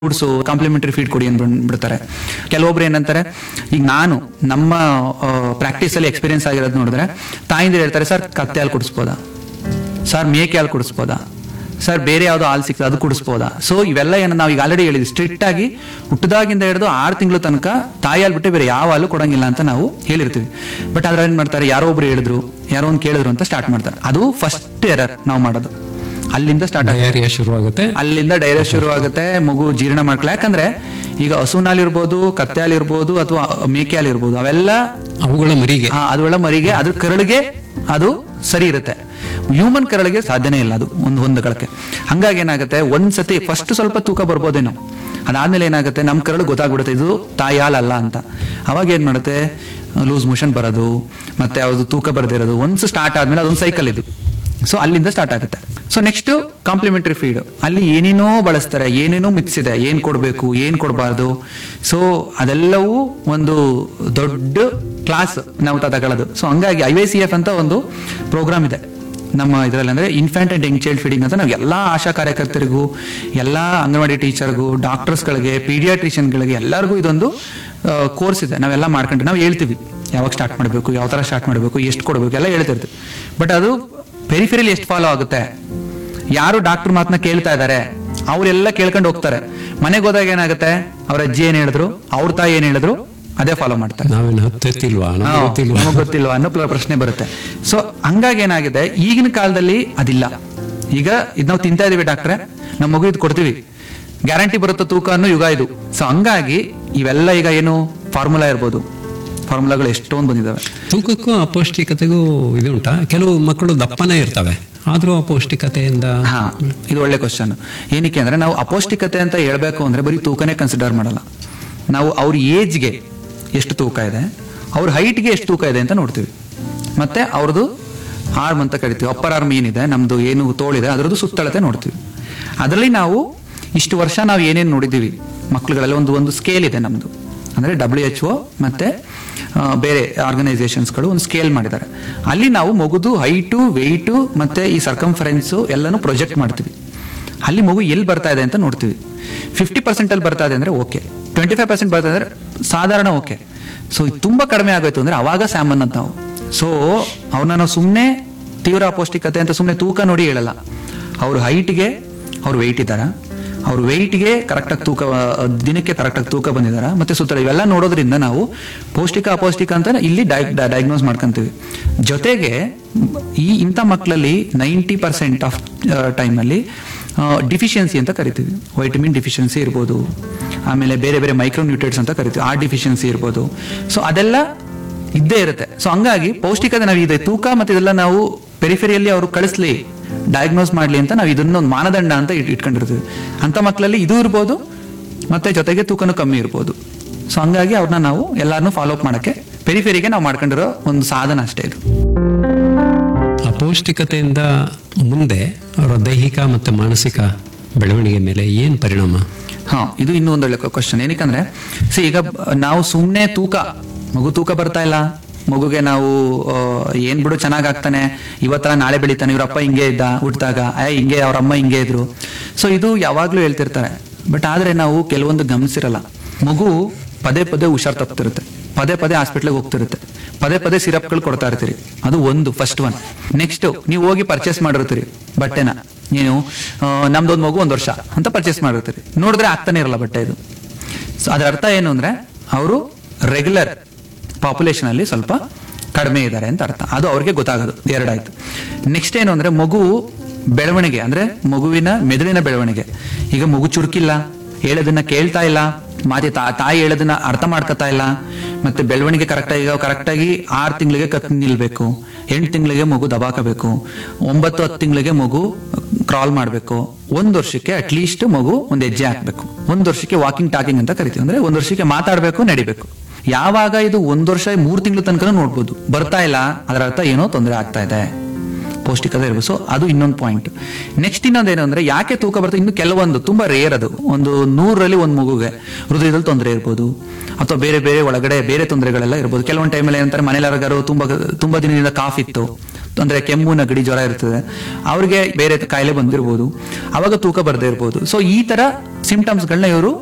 fruits complementary feed ಕೊಡಿ ಅಂದ್ಬಿಡ್ತಾರೆ ಕೆಲವೊಬ್ರು ಏನಂತಾರೆ ಈಗ ನಾನು ನಮ್ಮ ಪ್ರಾಕ್ಟೀಸ್ ಅಲ್ಲಿ ಎಕ್ಸ್ಪೀರಿಯನ್ಸ್ ಆಗಿರೋದು ನೋಡಿದ್ರೆ ತಾಯಿಂದ್ರೆ ಹೇಳ್ತಾರೆ ಸರ್ ಕತ್ತೆ ಹಾಲು ಕುಡಿಸ್ಬೋದಾ ಸರ್ ಮೇಕೆ ಹಾಲು ಕುಡಿಸ್ಬೋದಾ ಸರ್ ಬೇರೆ ಯಾವ್ದೋ ಹಾಲು ಸಿಗ್ತದೆ ಅದು ಕುಡಿಸ್ಬೋದಾ ಸೊ ಇವೆಲ್ಲ ಏನು ನಾವು ಈಗ ಆಲ್ರೆಡಿ ಹೇಳಿದ್ವಿ ಸ್ಟ್ರಿಕ್ಟ್ ಆಗಿ ಹುಟ್ಟದಾಗಿಂದ ಹಿಡಿದು ಆರು ತಿಂಗಳು ತನಕ ತಾಯಿ ಹಾಲು ಬಿಟ್ಟು ಬೇರೆ ಯಾವ ಹಾಲು ಕೊಡಂಗಿಲ್ಲ ಅಂತ ನಾವು ಹೇಳಿರ್ತೀವಿ ಬಟ್ ಅದ್ರ ಏನ್ ಮಾಡ್ತಾರೆ ಯಾರೋ ಒಬ್ರು ಹೇಳಿದ್ರು ಯಾರೋ ಒಂದು ಕೇಳಿದ್ರು ಅಂತ ಸ್ಟಾರ್ಟ್ ಮಾಡ್ತಾರೆ ಅದು ಫಸ್ಟ್ ಎರರ್ ನಾವು ಮಾಡೋದು ಅಲ್ಲಿಂದ ಸ್ಟಾರ್ಟ್ ಆಗುತ್ತೆ ಡಯರಿಯಾ ಶುರುವಾಗುತ್ತೆ ಅಲ್ಲಿಂದ ಡೈರೆಕ್ಟ್ ಶುರು ಆಗುತ್ತೆ ಮಗು ಜೀರ್ಣ ಮಾಡ್ಕೊಳ್ಳ ಯಾಕಂದ್ರೆ ಈಗ ಹಸುನಾಲಿರ್ಬೋದು ಕತ್ತೆ ಹಾಲಿರ್ಬೋದು ಅಥವಾ ಮೇಕೆ ಹಾಲಿರ್ಬೋದು ಅವೆಲ್ಲ ಅವುಗಳ ಮರಿಗೆ ಆ, ಅದುಗಳ ಮರಿಗೆ ಅದ್ರ ಕರಳಿಗೆ ಅದು ಸರಿ ಇರುತ್ತೆ ಹ್ಯೂಮನ್ ಕರಳಿಗೆ ಸಾಧ್ಯನೇ ಇಲ್ಲ ಅದು ಒಂದು ಹೊಂದಗಳಕ್ಕೆ ಹಂಗಾಗಿ ಏನಾಗುತ್ತೆ ಒಂದ್ಸತಿ ಫಸ್ಟ್ ಸ್ವಲ್ಪ ತೂಕ ಬರ್ಬೋದೇನೋ ಅದಾದ್ಮೇಲೆ ಏನಾಗುತ್ತೆ ನಮ್ಮ ಕರಳು ಗೊತ್ತಾಗ್ಬಿಡುತ್ತೆ ಇದು ತಾಯಿ ಹಾಲಲ್ಲ ಅಂತ ಅವಾಗ ಏನ್ ಮಾಡುತ್ತೆ ಲೂಸ್ ಮೋಷನ್ ಬರೋದು ಮತ್ತೆ ಯಾವುದು ತೂಕ ಬರ್ದಿರೋದು ಒಂದ್ಸ ಸ್ಟಾರ್ಟ್ ಆದ್ಮೇಲೆ ಅದೊಂದು ಸೈಕಲ್ ಇದು ಸೊ ಅಲ್ಲಿಂದ ಸ್ಟಾರ್ಟ್ ಆಗುತ್ತೆ ಸೊ ನೆಕ್ಸ್ಟ್ ಕಾಂಪ್ಲಿಮೆಂಟರಿ ಫೀಡ್ ಅಲ್ಲಿ ಏನೇನೋ ಬಳಸ್ತಾರೆ ಏನೇನೋ ಮಿಕ್ಸ್ ಇದೆ ಏನ್ ಕೊಡಬೇಕು ಏನ್ ಕೊಡಬಾರ್ದು ಸೊ ಅದೆಲ್ಲವೂ ಒಂದು ದೊಡ್ಡ ಕ್ಲಾಸ್ ನಾವು ತಗೊಳ್ಳೋದು ಸೊ ಹಂಗಾಗಿ ಐ ಸಿ ಎಫ್ ಅಂತ ಒಂದು ಪ್ರೋಗ್ರಾಮ್ ಇದೆ ನಮ್ಮ ಇದರಲ್ಲಿ ಅಂದ್ರೆ infant and young child feeding ಅಂತ ನಾವು ಎಲ್ಲಾ ಆಶಾ ಕಾರ್ಯಕರ್ತರಿಗೂ ಎಲ್ಲಾ ಅಂಗನವಾಡಿ ಟೀಚರ್ಗೂ ಡಾಕ್ಟರ್ಸ್ಗಳಿಗೆ ಪೀಡಿಯಾಟ್ರಿಷಿಯನ್ಗಳಿಗೆ ಎಲ್ಲರಿಗೂ ಇದೊಂದು ಕೋರ್ಸ್ ಇದೆ ನಾವೆಲ್ಲ ಮಾಡ್ಕೊಂಡ್ರೆ ನಾವು ಹೇಳ್ತೀವಿ ಯಾವಾಗ ಸ್ಟಾರ್ಟ್ ಮಾಡಬೇಕು ಯಾವ ತರ ಸ್ಟಾರ್ಟ್ ಮಾಡಬೇಕು ಎಷ್ಟು ಕೊಡಬೇಕು ಎಲ್ಲ ಹೇಳ್ತಿರ್ತೀವಿ ಬಟ್ ಅದು ಪೆರಿಫೆರಿಲಿ ಎಷ್ಟು ಫಾಲೋ ಆಗುತ್ತೆ ಯಾರು ಡಾಕ್ಟರ್ ಮಾತನ್ನ ಕೇಳ್ತಾ ಇದ್ದಾರೆ ಅವರೆಲ್ಲ ಕೇಳ್ಕೊಂಡು ಹೋಗ್ತಾರೆ ಮನೆಗೆ ಹೋದಾಗ ಏನಾಗುತ್ತೆ ಅವ್ರ ಅಜ್ಜಿ ಏನ್ ಹೇಳಿದ್ರು ಅವ್ರ ತಾಯಿ ಏನ್ ಹೇಳಿದ್ರು ಅದೇ ಫಾಲೋ ಮಾಡ್ತಾರೆ ನಾವೇನು ಹತ್ತಿಲ್ವಾ ನಮ್ಗೆ ಹಾ, ಗೊತ್ತಿಲ್ವಾ ನಮಗ್ ಗೊತ್ತಿಲ್ವಾ ಅನ್ನೋ ಪ್ರ- ಪ್ರಶ್ನೆ ಬರುತ್ತೆ ಸೊ ಹಂಗಾಗಿ ಏನಾಗಿದೆ ಈಗಿನ ಕಾಲದಲ್ಲಿ ಅದಿಲ್ಲ ಈಗ ಇದ್ ನಾವು ತಿಂತಾ ಇದೀವಿ ಡಾಕ್ಟ್ರೆ ನಮ್ಮ ಮಗು ಇದು ಕೊಡ್ತೀವಿ ಗ್ಯಾರಂಟಿ ಬರುತ್ತೋ ತೂಕ ಅನ್ನೋ ಯುಗ ಇದು ಸೊ ಹಂಗಾಗಿ ಇವೆಲ್ಲ ಈಗ ಏನು ಫಾರ್ಮುಲಾ ಇರ್ಬೋದು ಫಾರ್ಮುಲಾಗಳು ಎಷ್ಟೊಂದು ಬಂದಿದಾವೆ ತೂಕಕ್ಕೂ ಅಪೌಷ್ಟಿಕತೆಗೂ ಇದು ಉಂಟಾ ಕೆಲವು ಮಕ್ಕಳು ದಪ್ಪನೇ ಇರ್ತವೆ ಆದ್ರೂ ಅಪೌಷ್ಟಿಕತೆಯಿಂದ ಹಾ ಇದು ಒಳ್ಳೆ ಕ್ವಶನ್ ಏನಕ್ಕೆ ಅಂದ್ರೆ ನಾವು ಅಪೌಷ್ಟಿಕತೆ ಅಂತ ಹೇಳ್ಬೇಕು ಅಂದ್ರೆ ಬರೀ ತೂಕನೇ ಕನ್ಸಿಡರ್ ಮಾಡಲ್ಲ ನಾವು ಅವ್ರ ಏಜ್ಗೆ ಎಷ್ಟು ತೂಕ ಇದೆ ಅವ್ರ ಹೈಟ್ಗೆ ಎಷ್ಟು ತೂಕ ಇದೆ ಅಂತ ನೋಡ್ತೀವಿ ಮತ್ತೆ ಅವ್ರದ್ದು ಆರ್ಮ್ ಅಂತ ಕರಿತೀವಿ ಅಪ್ಪರ್ ಆರ್ಮ್ ಏನಿದೆ ನಮ್ದು ಏನು ತೋಳಿದೆ ಅದರದ್ದು ಸುತ್ತಳತೆ ನೋಡ್ತೀವಿ ಅದರಲ್ಲಿ ನಾವು ಇಷ್ಟು ವರ್ಷ ನಾವು ಏನೇನು ನೋಡಿದ್ದೀವಿ ಮಕ್ಳುಗಳಲ್ಲಿ ಒಂದು ಒಂದು ಸ್ಕೇಲ್ ಇದೆ ನಮ್ದು ಅಂದ್ರೆ ಡಬ್ಲ್ಯೂ ಎಚ್ ಒ ಮತ್ತೆ ಆ, ಬೇರೆ ಆರ್ಗನೈಸೇಷನ್ಸ್ಗಳು ಒಂದು ಸ್ಕೇಲ್ ಮಾಡಿದ್ದಾರೆ ಅಲ್ಲಿ ನಾವು ಮಗುದು ಹೈಟು ವೆಯ್ಟು ಮತ್ತೆ ಈ ಸರ್ಕಂಫರೆನ್ಸು ಎಲ್ಲಾನು ಪ್ರೊಜೆಕ್ಟ್ ಮಾಡ್ತೀವಿ ಅಲ್ಲಿ ಮಗು ಎಲ್ಲಿ ಬರ್ತಾ ಇದೆ ಅಂತ ನೋಡ್ತೀವಿ ಫಿಫ್ಟಿ ಪರ್ಸೆಂಟ್ ಅಲ್ಲಿ ಬರ್ತಾ ಇದೆ ಅಂದ್ರೆ ಓಕೆ ಟ್ವೆಂಟಿ ಫೈವ್ ಪರ್ಸೆಂಟ್ ಬರ್ತಾ ಇದೆ ಅಂದ್ರೆ ಸಾಧಾರಣ ಓಕೆ ಸೊ ಇದು ತುಂಬಾ ಕಡಿಮೆ ಆಗೋಯ್ತು ಅಂದ್ರೆ ಅವಾಗ ಸ್ಯಾಮನ್ ಅಂತ ನಾವು ಸೊ ಅವ್ರನ್ನ ನಾವು ಸುಮ್ಮನೆ ತೀವ್ರ ಅಪೌಷ್ಟಿಕತೆ ಅಂತ ಸುಮ್ಮನೆ ತೂಕ ನೋಡಿ ಹೇಳಲ್ಲ ಅವ್ರ ಹೈಟ್ಗೆ ಅವ್ರು ವೆಯ್ಟ್ ಇದ್ದಾರಾ ಅವ್ರ ವೆಯ್ಟ್ಗೆ ಕರೆಕ್ಟಾಗಿ ತೂಕ ಆ, ದಿನಕ್ಕೆ ಕರೆಕ್ಟಾಗಿ ತೂಕ ಬಂದಿದಾರ ಮತ್ತೆ ಸುತ್ತಲ ಇವೆಲ್ಲ ನೋಡೋದ್ರಿಂದ ನಾವು ಪೌಷ್ಟಿಕ ಅಪೌಷ್ಟಿಕ ಅಂತ ಇಲ್ಲಿ ಡಯಾಗ್ನೋಸ್ ಮಾಡ್ಕೊಂತೀವಿ ಜೊತೆಗೆ ಈ ಇಂಥ ಮಕ್ಕಳಲ್ಲಿ ನೈಂಟಿ ಪರ್ಸೆಂಟ್ ಆಫ್ ಟೈಮಲ್ಲಿ ಡಿಫಿಷಿಯನ್ಸಿ ಅಂತ ಕರಿತೀವಿ ವೈಟಮಿನ್ ಡಿಫಿಷಿಯನ್ಸಿ ಇರ್ಬೋದು ಆಮೇಲೆ ಬೇರೆ ಬೇರೆ ಮೈಕ್ರೋ ನ್ಯೂಟ್ರೇಟ್ಸ್ ಅಂತ ಕರಿತೀವಿ ಆ ಡಿಫಿಷಿಯನ್ಸಿ ಇರ್ಬೋದು ಸೊ ಅದೆಲ್ಲ ಇದ್ದೇ ಇರುತ್ತೆ ಸೊ ಹಂಗಾಗಿ ಪೌಷ್ಟಿಕತೆ ನಾವು ಇದೆ ತೂಕ ಮತ್ತೆ ಇದೆಲ್ಲ ನಾವು ಪೆರಿಫೆರಿಯಲ್ಲಿ ಅವರು ಕಳಿಸ್ಲಿ ಡಯಾಗ್ನೋಸ್ ಮಾಡ್ಲಿ ಅಂತ ನಾವು ಇದನ್ನೊಂದು ಮಾನದಂಡ ಅಂತ ಇಟ್- ಇಟ್ಕೊಂಡಿರ್ತೀವಿ ಅಂತ ಮಕ್ಕಳಲ್ಲಿ ಇದು ಇರ್ಬೋದು ಮತ್ತೆ ಜೊತೆಗೆ ತೂಕನೂ ಕಮ್ಮಿ ಇರ್ಬೋದು ಸೊ ಹಂಗಾಗಿ ಅವ್ರನ್ನ ನಾವು ಎಲ್ಲಾರನ್ನೂ ಫಾಲೋ ಅಪ್ ಮಾಡಕ್ಕೆ ಪೆರಿಫೆರಿಗೆ ನಾವು ಮಾಡ್ಕೊಂಡಿರೋ ಒಂದು ಸಾಧನ ಅಷ್ಟೇ ಇದು ಅಪೌಷ್ಟಿಕತೆಯಿಂದ ಮುಂದೆ ಅವರ ದೈಹಿಕ ಮತ್ತು ಮಾನಸಿಕ ಬೆಳವಣಿಗೆ ಮೇಲೆ ಏನು ಪರಿಣಾಮ ಹಾ ಇದು ಇನ್ನೂ ಒಂದು ಒಳ್ಳೆ ಕ್ವಶನ್ ಏನಕ್ಕಂದ್ರೆ ಸಿ ಈಗ ಬ- ನಾವು ಸುಮ್ಮನೆ ತೂಕ ಮಗು ತೂಕ ಬರ್ತಾ ಇಲ್ಲ ಮಗುಗೆ ನಾವು ಆ, ಏನ್ ಬಿಡು ಚೆನ್ನಾಗ್ ಆಗ್ತಾನೆ ಇವತ್ತರ ನಾಳೆ ಬೆಳಿತಾನೆ ಇವ್ರ ಅಪ್ಪ ಹಿಂಗೆ ಇದ್ದ ಹುಟ್ಟಿದಾಗ ಏ ಹಿಂಗೆ ಅವ್ರ ಅಮ್ಮ ಹಿಂಗೆ ಇದ್ರು ಸೊ ಇದು ಯಾವಾಗ್ಲೂ ಹೇಳ್ತಿರ್ತಾರೆ ಬಟ್ ಆದ್ರೆ ನಾವು ಕೆಲವೊಂದು ಗಮನಿಸಿರಲ್ಲ ಮಗು ಪದೇ ಪದೇ ಹುಷಾರ್ ತಪ್ತಿರುತ್ತೆ ಪದೇ ಪದೇ ಹಾಸ್ಪಿಟ್ಲಿಗೆ ಹೋಗ್ತಿರುತ್ತೆ ಪದೇ ಪದೇ ಸಿರಪ್ಗಳು ಕೊಡ್ತಾ ಇರ್ತೀರಿ ಅದು ಒಂದು ಫಸ್ಟ್ ಒನ್ ನೆಕ್ಸ್ಟ್ ನೀವು ಹೋಗಿ ಪರ್ಚೇಸ್ ಮಾಡಿರ್ತೀರಿ ಬಟ್ಟೆನ ನೀವು ಆ, ನಮ್ದೊಂದು ಮಗು ಒಂದು ವರ್ಷ ಅಂತ ಪರ್ಚೇಸ್ ಮಾಡಿರ್ತೀರಿ ನೋಡಿದ್ರೆ ಆಗ್ತಾನೆ ಇರಲ್ಲ ಬಟ್ಟೆ ಇದು ಸೊ ಅದರ ಅರ್ಥ ಏನು ಅಂದ್ರೆ ಅವರು ರೆಗ್ಯುಲರ್ ಪಾಪ್ಯುಲೇಷನ್ ಅಲ್ಲಿ ಸ್ವಲ್ಪ ಕಡಿಮೆ ಇದ್ದಾರೆ ಅಂತ ಅರ್ಥ ಅದು ಅವ್ರಿಗೆ ಗೊತ್ತಾಗೋದು ಎರಡಾಯ್ತು ನೆಕ್ಸ್ಟ್ ಏನು ಅಂದ್ರೆ ಮಗು ಬೆಳವಣಿಗೆ ಅಂದ್ರೆ ಮಗುವಿನ ಮೆದುಳಿನ ಬೆಳವಣಿಗೆ ಈಗ ಮಗು ಚುರುಕಿಲ್ಲ ಹೇಳೋದನ್ನ ಕೇಳ್ತಾ ಇಲ್ಲ ಮಾತೆ ತಾ- ತಾಯಿ ಹೇಳೋದನ್ನ ಅರ್ಥ ಮಾಡ್ಕೊತಾ ಇಲ್ಲ ಮತ್ತೆ ಬೆಳವಣಿಗೆ ಕರೆಕ್ಟಾಗಿ ಕರೆಕ್ಟಾಗಿ ಆರು ತಿಂಗಳಿಗೆ ಕತ್ ನಿಲ್ಬೇಕು ಎಂಟು ತಿಂಗಳಿಗೆ ಮಗು ದಬಾಕಬೇಕು ಒಂಬತ್ತು ಹತ್ತು ತಿಂಗಳಿಗೆ ಮಗು ಕ್ರಾಲ್ ಮಾಡಬೇಕು ಒಂದ್ ವರ್ಷಕ್ಕೆ ಅಟ್ಲೀಸ್ಟ್ ಮಗು ಒಂದ್ ಹೆಜ್ಜೆ ಹಾಕ್ಬೇಕು ಒಂದ್ ವರ್ಷಕ್ಕೆ ವಾಕಿಂಗ್ ಟಾಕಿಂಗ್ ಅಂತ ಕರಿತೀವಿ ಅಂದ್ರೆ ಒಂದ್ ವರ್ಷಕ್ಕೆ ಮಾತಾಡ್ಬೇಕು ನಡಿಬೇಕು ಯಾವಾಗ ಇದು ಒಂದ್ ವರ್ಷ ಮೂರ್ ತಿಂಗಳ ತನಕ ನೋಡ್ಬೋದು ಬರ್ತಾ ಇಲ್ಲ ಅದರ ಅರ್ಥ ಏನೋ ತೊಂದರೆ ಆಗ್ತಾ ಇದೆ ಪೌಷ್ಟಿಕತೆ ಇರಬೇಕು ಸೊ ಅದು ಇನ್ನೊಂದು ಪಾಯಿಂಟ್ ನೆಕ್ಸ್ಟ್ ಇನ್ನೊಂದೇನು ಅಂದ್ರೆ ಯಾಕೆ ತೂಕ ಬರುತ್ತೆ ಇನ್ನು ಕೆಲವೊಂದು ತುಂಬಾ ರೇರ್ ಅದು ಒಂದು ನೂರರಲ್ಲಿ ಒಂದು ಮಗುಗೆ ಹೃದಯದಲ್ಲಿ ತೊಂದರೆ ಇರ್ಬೋದು ಅಥವಾ ಬೇರೆ ಬೇರೆ ಒಳಗಡೆ ಬೇರೆ ತೊಂದರೆಗಳೆಲ್ಲ ಇರ್ಬೋದು ಕೆಲವೊಂದು ಟೈಮಲ್ಲಿ ಏನಂತಾರೆ ಮನೇಲಿ ಯಾರಿಗಾರು ತುಂಬಾ ತುಂಬಾ ದಿನದಿಂದ ಕಾಫ್ ಇತ್ತು ಅಂದ್ರೆ ಕೆಮ್ಮು ನಗಡಿ ಜ್ವರ ಇರ್ತದೆ ಅವ್ರಿಗೆ ಬೇರೆ ಕಾಯಿಲೆ ಬಂದಿರ್ಬೋದು ಅವಾಗ ತೂಕ ಬರ್ದೇ ಇರ್ಬೋದು ಸೊ ಈ ತರ ಸಿಂಪ್ಟಮ್ಸ್ಗಳನ್ನ ಇವರು